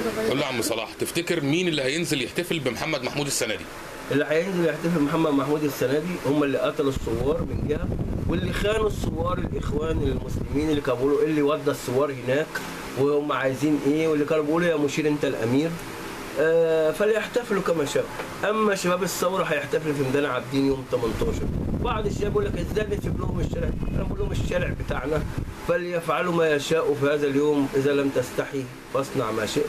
قول له يا عم صلاح تفتكر مين اللي هينزل يحتفل بمحمد محمود السنه دي اللي هينزل يحتفل محمد محمود السنه دي هم اللي قتلوا الثوار من جهه واللي خانوا الثوار الاخوان المسلمين اللي كانوا بيقولوا ايه اللي ودى الثوار هناك وهم عايزين ايه واللي كانوا بيقولوا يا مشير انت الامير آه فليحتفلوا كما شاء اما شباب الثوره هيحتفلوا في ميدان عابدين يوم 18 بعض الشباب يقول لك ازاي نسيب لهم الشارع انا بقول لهم الشارع بتاعنا فليفعلوا ما يشاءوا في هذا اليوم اذا لم تستحي فاصنع ما شئت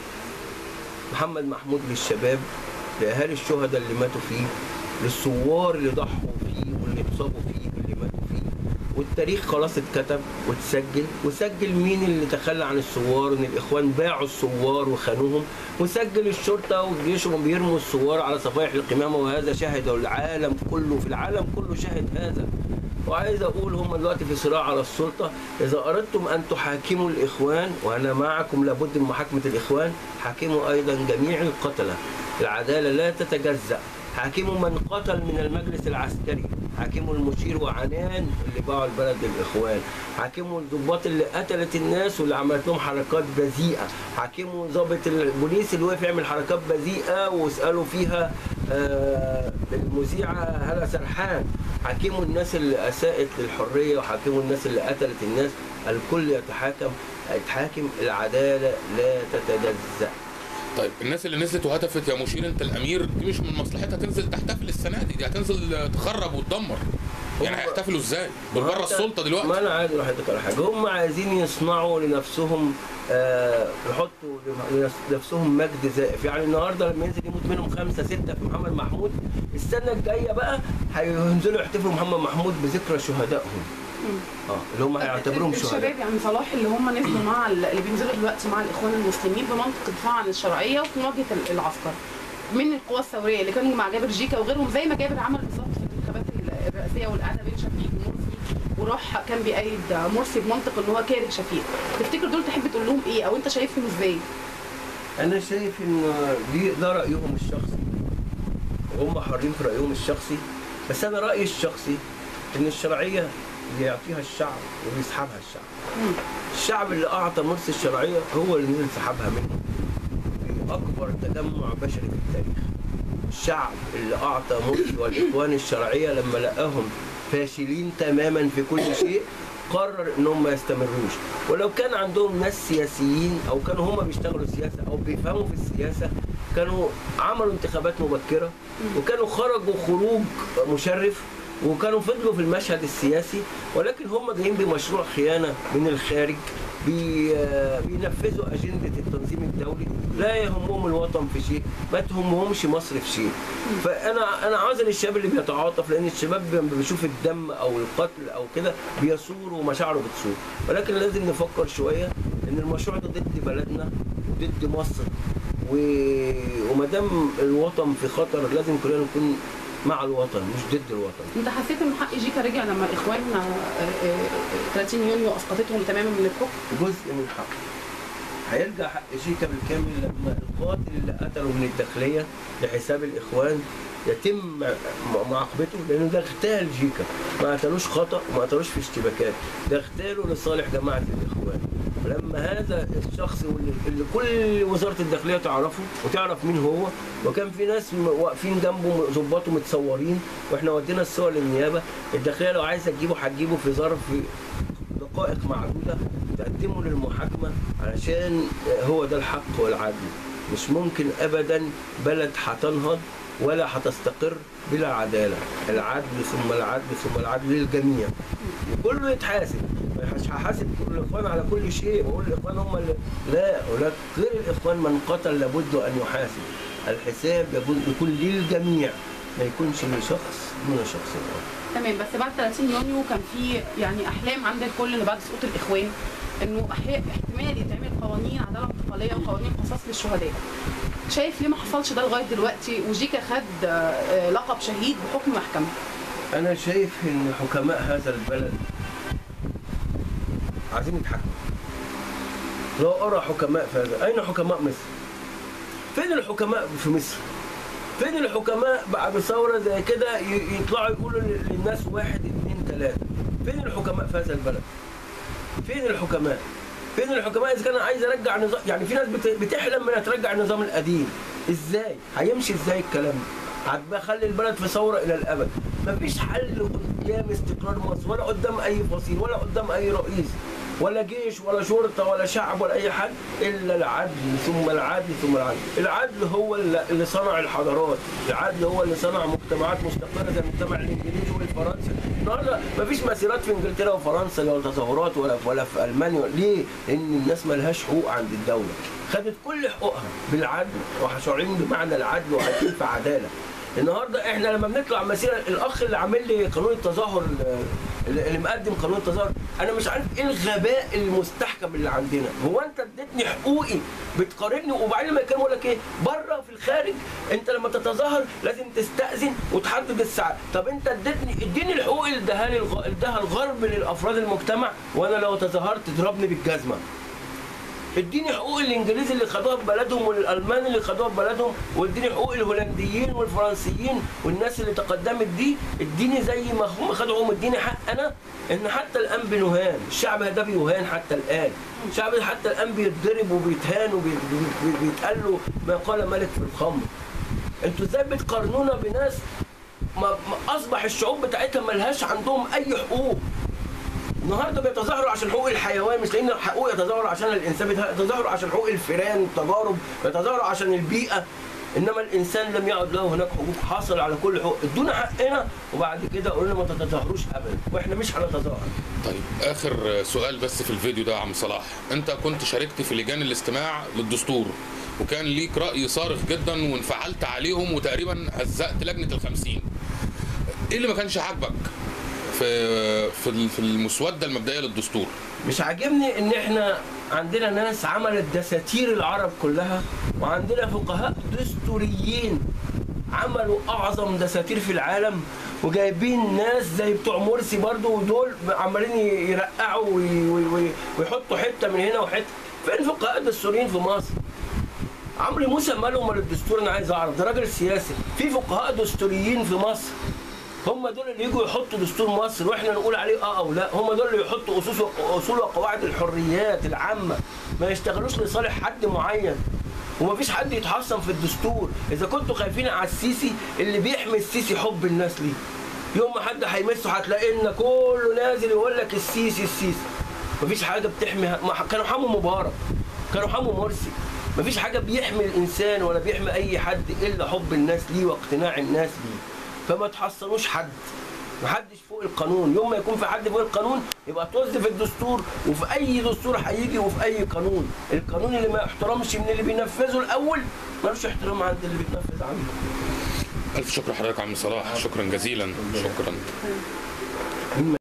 محمد محمود للشباب لأهالي الشهداء اللي ماتوا فيه للثوار اللي ضحوا فيه واللي اتصابوا فيه واللي ماتوا فيه والتاريخ خلاص اتكتب واتسجل وسجل مين اللي تخلى عن الثوار ان الاخوان باعوا الثوار وخانوهم وسجل الشرطه والجيش وهم بيرموا الثوار على صفائح القمامه وهذا شهده العالم كله في العالم كله شهد هذا وعايز اقول هم دلوقتي في صراع على السلطه اذا اردتم ان تحاكموا الاخوان وانا معكم لابد من محاكمه الاخوان حاكموا ايضا جميع القتله العداله لا تتجزا حاكموا من قتل من المجلس العسكري حاكموا المشير وعنان اللي باعوا البلد للاخوان حاكموا الضباط اللي قتلت الناس واللي عملت لهم حركات بذيئه حاكموا ضابط البوليس اللي وقف يعمل حركات بذيئه واسالوا فيها آه المذيعه هلا سرحان حاكموا الناس اللي اساءت للحريه وحاكموا الناس اللي قتلت الناس الكل يتحاكم يتحاكم العداله لا تتجزأ طيب الناس اللي نزلت وهتفت يا مشير انت الامير دي مش من مصلحتها تنزل تحتفل السنه دي دي هتنزل تخرب وتدمر يعني هم- هيحتفلوا ازاي؟ دول ما بره أنت- السلطه ما دلوقتي انا عايز اقول لحضرتك على حاجه هم عايزين يصنعوا لنفسهم آه يحطوا لنفسهم مجد زائف يعني النهارده لما ينزل يموت منهم خمسه سته في محمد محمود السنه الجايه بقى هينزلوا يحتفلوا محمد محمود بذكرى شهدائهم اه اللي هم هيعتبروهم الشباب شهداء يعني صلاح اللي هم نزلوا مع ال- اللي بينزلوا دلوقتي مع الاخوان المسلمين بمنطق الدفاع عن الشرعيه وفي مواجهه ال- العسكر من القوى الثوريه اللي كانوا مع جابر جيكا وغيرهم زي ما جابر عمل بالظبط في الانتخابات ال- الرئاسيه والقعده بين شفيق ومرسي وراح كان بيأيد مرسي بمنطق ان هو كاره شفيق تفتكر دول تحب تقول لهم ايه او انت شايفهم ازاي؟ انا شايف ان دي ده رايهم الشخصي وهم حرين في رايهم الشخصي بس انا رايي الشخصي ان الشرعيه بيعطيها الشعب وبيسحبها الشعب مم. الشعب اللي اعطى مرسي الشرعيه هو اللي نزل سحبها منه في اكبر تجمع بشري في التاريخ الشعب اللي اعطى مرسي والاخوان الشرعيه لما لقاهم فاشلين تماما في كل شيء قرر انهم ما يستمروش ولو كان عندهم ناس سياسيين او كانوا هم بيشتغلوا سياسه او بيفهموا في السياسه كانوا عملوا انتخابات مبكره وكانوا خرجوا خروج مشرف وكانوا فضلوا في المشهد السياسي ولكن هم جايين بمشروع خيانه من الخارج بي بينفذوا اجنده التنظيم الدولي لا يهمهم الوطن في شيء ما تهمهمش مصر في شيء فانا انا عاذر الشباب اللي بيتعاطف لان الشباب لما بيشوف الدم او القتل او كده بيثور ومشاعره بتصور ولكن لازم نفكر شويه ان المشروع ده ضد بلدنا وضد مصر و... وما دام الوطن في خطر لازم كلنا نكون مع الوطن مش ضد الوطن انت حسيت ان حق جيكا رجع لما الاخوان آه، آه، آه، 30 يونيو اسقطتهم تماما من الحكم؟ جزء من حقه هيرجع حق شيكا بالكامل لما القاتل اللي قتله من الداخليه لحساب الاخوان يتم م- معاقبته لانه ده اغتال جيكا ما قتلوش خطا وما قتلوش في اشتباكات ده اغتاله لصالح جماعه الاخوان ولما هذا الشخص واللي اللي كل وزاره الداخليه تعرفه وتعرف مين هو وكان في ناس م- واقفين جنبه ظباطه متصورين واحنا ودينا الصور للنيابه الداخليه لو عايزه تجيبه هتجيبه في ظرف دقائق معدودة تقدمه للمحاكمة علشان هو ده الحق والعدل مش ممكن أبدا بلد هتنهض ولا هتستقر بلا عدالة العدل ثم العدل ثم العدل للجميع وكله يتحاسب مش هحاسب كل الإخوان على كل شيء وأقول الإخوان هم اللي لا هناك غير الإخوان من قتل لابد أن يحاسب الحساب يكون يكون للجميع ما يكونش لشخص دون شخص آخر تمام بس بعد 30 يونيو كان في يعني احلام عند الكل ان بعد سقوط الاخوان انه أحياء احتمال يتعمل قوانين عداله انتقاليه وقوانين قصاص للشهداء شايف ليه ما حصلش ده لغايه دلوقتي وجيكا خد آه، لقب شهيد بحكم محكمه أنا شايف إن حكماء هذا البلد عايزين يتحكموا. لو أرى حكماء في هذا، أين حكماء مصر؟ فين الحكماء في مصر؟ فين الحكماء بعد ثورة زي كده ي- يطلعوا يقولوا لل- للناس واحد اثنين ثلاثة؟ فين الحكماء في هذا البلد؟ فين الحكماء؟ فين الحكماء اذا كان عايز يرجع نظام يعني في ناس بت- بتحلم انها ترجع النظام القديم ازاي هيمشي ازاي الكلام ده هتبقى خلي البلد في ثوره الى الابد مفيش حل قدام استقرار مصر ولا قدام اي فصيل ولا قدام اي رئيس ولا جيش ولا شرطه ولا شعب ولا اي حد الا العدل ثم العدل ثم العدل العدل هو اللي اللي صنع الحضارات العدل هو اللي صنع مجتمعات مستقره زي المجتمع الانجليزي والفرنسي النهارده مفيش مسيرات في انجلترا وفرنسا ولا تظاهرات ولا ولا في المانيا ليه؟ لان الناس ملهاش حقوق عند الدوله خدت كل حقوقها بالعدل وشعورين بمعنى العدل وعايشين في عداله النهارده احنا لما بنطلع مسيره الاخ اللي عامل لي قانون التظاهر اللي اللي مقدم قانون التظاهر انا مش عارف ايه الغباء المستحكم اللي عندنا هو انت اديتني حقوقي بتقارني وبعدين لما يكلموا لك ايه بره في الخارج انت لما تتظاهر لازم تستاذن وتحدد الساعه طب انت اديتني اديني الحقوق اللي اداها لي الغ- اداها الغرب للافراد المجتمع وانا لو تظاهرت تضربني بالجزمه اديني حقوق الانجليز اللي خدوها في بلدهم والالمان اللي خدوها في بلدهم واديني حقوق الهولنديين والفرنسيين والناس اللي تقدمت دي اديني زي ما هم خدوا حقوقهم اديني حق انا ان حتى الان بنهان الشعب ده بيهان حتى الان الشعب ده حتى الان بيتضرب وبيتهان وبيتقال له ما قال ملك في الخمر انتوا ازاي بتقارنونا بناس ما ما اصبح الشعوب بتاعتها ملهاش عندهم اي حقوق النهارده بيتظاهروا عشان حقوق الحيوان مش لان حقوق يتظاهروا عشان الانسان بيتظاهروا عشان حقوق الفئران والتجارب بيتظاهروا عشان البيئه انما الانسان لم يعد له هناك حقوق حاصل على كل حقوق ادونا حقنا وبعد كده قولوا لنا ما تتظاهروش ابدا واحنا مش هنتظاهر طيب اخر سؤال بس في الفيديو ده يا عم صلاح انت كنت شاركت في لجان الاستماع للدستور وكان ليك راي صارخ جدا وانفعلت عليهم وتقريبا هزقت لجنه الخمسين ايه اللي ما كانش عاجبك في في ال- في المسوده المبدئيه للدستور مش عاجبني ان احنا عندنا ناس عملت دساتير العرب كلها وعندنا فقهاء دستوريين عملوا اعظم دساتير في العالم وجايبين ناس زي بتوع مرسي برضو ودول عمالين يرقعوا وي- وي- وي- ويحطوا حته من هنا وحته فين فقهاء دستوريين في مصر؟ عمرو موسى ماله مال الدستور انا عايز اعرف ده راجل سياسي في فقهاء دستوريين في مصر هم دول اللي يجوا يحطوا دستور مصر واحنا نقول عليه اه او لا هم دول اللي يحطوا اسس اصول وقواعد الحريات العامه ما يشتغلوش لصالح حد معين ومفيش حد يتحصن في الدستور اذا كنتوا خايفين على السيسي اللي بيحمي السيسي حب الناس ليه يوم ما حد هيمسه هتلاقي ان كله نازل يقول لك السيسي السيسي مفيش حاجه بتحمي ما كانوا حموا مبارك كانوا حموا مرسي مفيش حاجه بيحمي الانسان ولا بيحمي اي حد الا حب الناس ليه واقتناع الناس بيه فما تحصنوش حد محدش فوق القانون يوم ما يكون في حد فوق القانون يبقى طز في الدستور وفي اي دستور هيجي وفي اي قانون القانون اللي ما يحترمش من اللي بينفذه الاول ملوش احترام عند اللي بيتنفذ عنه الف شكر لحضرتك يا عم صلاح شكرا جزيلا شكرا